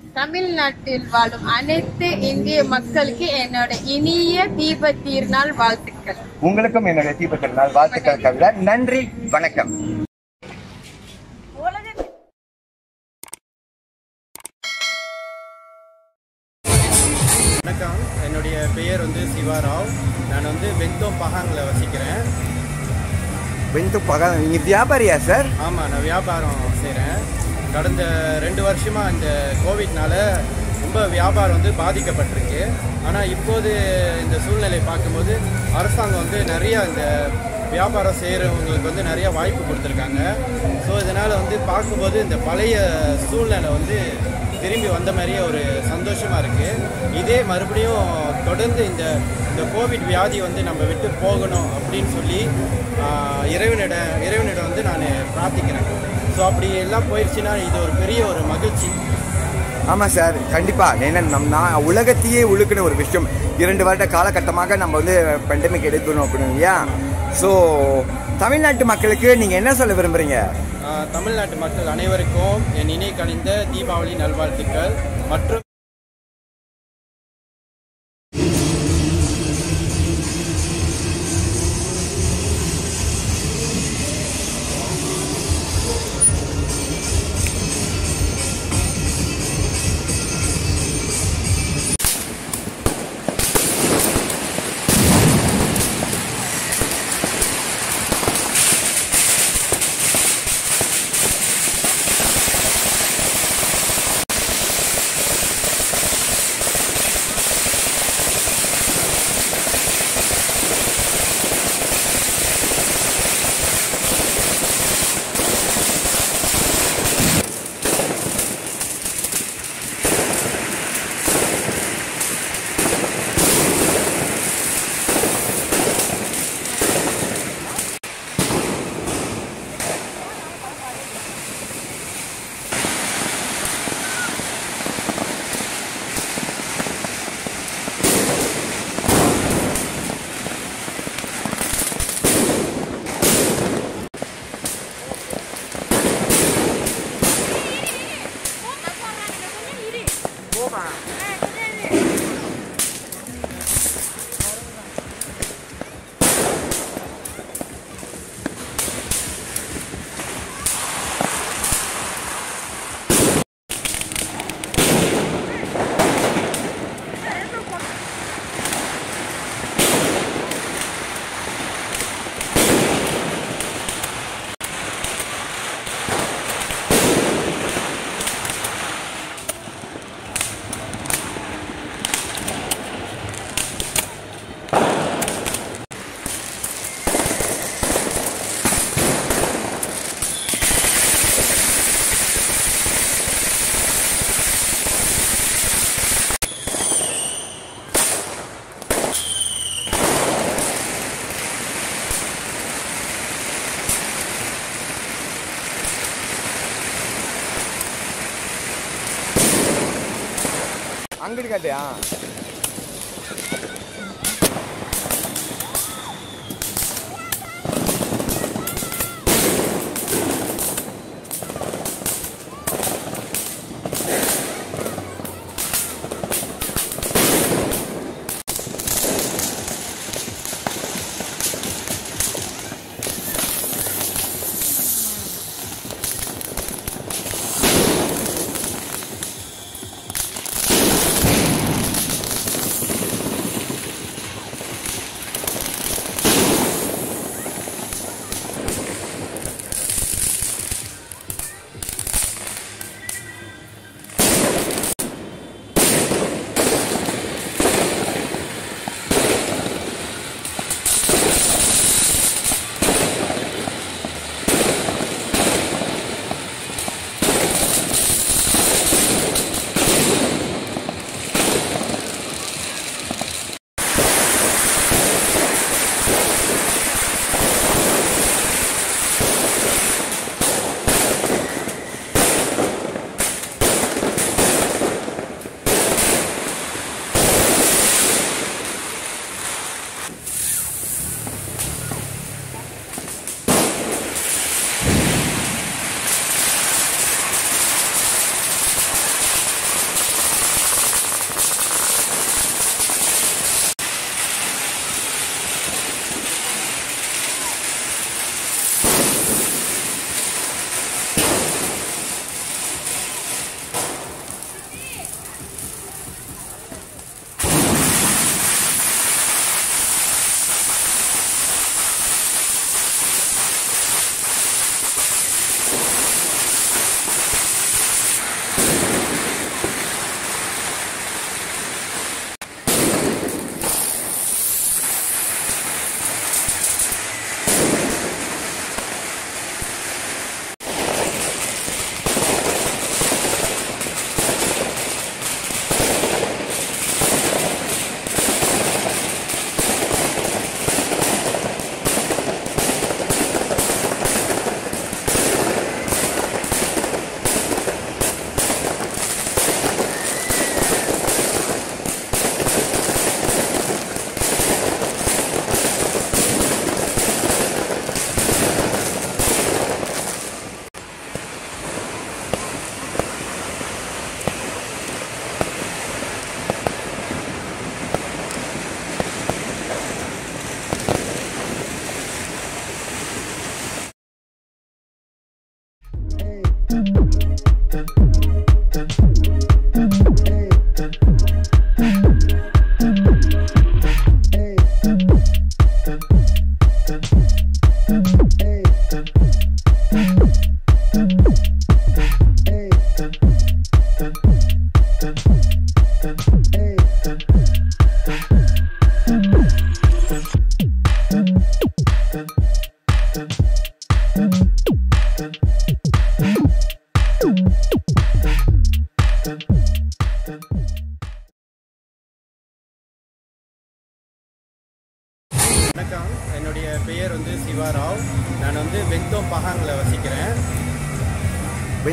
தமிழ்நாட்டில் வாழும் அனைத்து இந்திய மக்களுக்கு என்னோட இனிய தீப திருநாள் வாழ்த்துக்கள் உங்களுக்கும் என்னுடைய தீப திருநாள் வாழ்த்துக்கள் கவிதா நன்றி வணக்கம் வணக்கம் என்னுடைய பெயர் வந்து சிவாராவ் நான் வந்து பெந்தோ பஹாங்கில் வசிக்கிறேன் வெந்து பக நீங்க வியாபாரியா சார் ஆமாம் நான் வியாபாரம் செய்கிறேன் கடந்த ரெண்டு வருஷமாக இந்த கோவிட்னால ரொம்ப வியாபாரம் வந்து பாதிக்கப்பட்டிருக்கு ஆனால் இப்போது இந்த சூழ்நிலை பார்க்கும்போது அரசாங்கம் வந்து நிறைய இந்த வியாபாரம் செய்கிறவங்களுக்கு வந்து நிறைய வாய்ப்பு கொடுத்துருக்காங்க ஸோ இதனால் வந்து பார்க்கும்போது இந்த பழைய சூழ்நிலை வந்து திரும்பி வந்த மாதிரியே ஒரு சந்தோஷமாக இருக்குது இதே மறுபடியும் தொடர்ந்து இந்த இந்த கோவிட் வியாதி வந்து நம்ம விட்டு போகணும் அப்படின்னு சொல்லி ஆஹ், இறைவனிடம் இறைவனிடம் வந்து நான் பிரார்த்திக்கிறேன் ஸோ அப்படி எல்லாம் போயிடுச்சுன்னா இது ஒரு பெரிய ஒரு மகிழ்ச்சி ஆமா சார் கண்டிப்பா ஏன்னா நம் நான் உலகத்தையே உழுக்கின ஒரு விஷயம் இரண்டு வருட காலகட்டமாக நம்ம வந்து பெண்டமிக் எடுக்கணும் அப்படின்னு இல்லையா ஸோ தமிழ்நாட்டு மக்களுக்கு நீங்க என்ன சொல்ல விரும்புறீங்க ஆஹ், தமிழ்நாட்டு மக்கள் அனைவருக்கும் என் இணை கணிந்த தீபாவளி நல்வாழ்த்துக்கள் மற்றும் அங்கிட்டு காட்டியா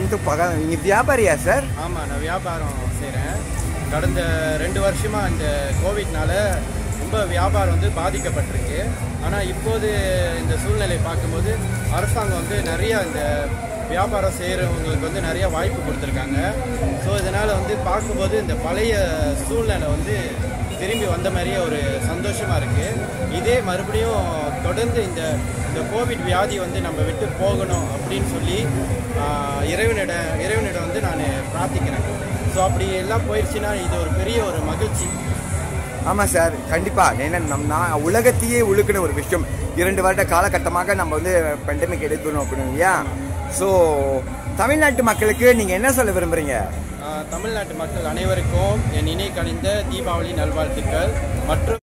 வந்து பக நீங்க வியாபாரியா சார் ஆமாம் நான் வியாபாரம் செய்கிறேன் கடந்த ரெண்டு வருஷமாக இந்த கோவிட்னால ரொம்ப வியாபாரம் வந்து பாதிக்கப்பட்டிருக்கு ஆனால் இப்போது இந்த சூழ்நிலை பார்க்கும்போது அரசாங்கம் வந்து நிறைய இந்த வியாபாரம் செய்கிறவங்களுக்கு வந்து நிறைய வாய்ப்பு கொடுத்துருக்காங்க ஸோ இதனால் வந்து பார்க்கும்போது இந்த பழைய சூழ்நிலை வந்து திரும்பி வந்த மாதிரியே ஒரு சந்தோஷமாக இருக்குது இதே மறுபடியும் தொடர்ந்து இந்த இந்த கோவிட் வியாதி வந்து நம்ம விட்டு போகணும் அப்படின்னு சொல்லி ஆஹ், இறைவனிடம் இறைவனிடம் வந்து நான் பிரார்த்திக்கிறேன் ஸோ அப்படி எல்லாம் போயிடுச்சுன்னா இது ஒரு பெரிய ஒரு மகிழ்ச்சி ஆமா சார் கண்டிப்பா ஏன்னா நம் நான் உலகத்தையே உழுக்கின ஒரு விஷயம் இரண்டு வருட காலகட்டமாக நம்ம வந்து பெண்டமிக் எடுக்கணும் அப்படின்னு இல்லையா ஸோ தமிழ்நாட்டு மக்களுக்கு நீங்க என்ன சொல்ல விரும்புறீங்க ஆஹ், தமிழ்நாட்டு மக்கள் அனைவருக்கும் என் இணை கணிந்த தீபாவளி நல்வாழ்த்துக்கள் மற்றும்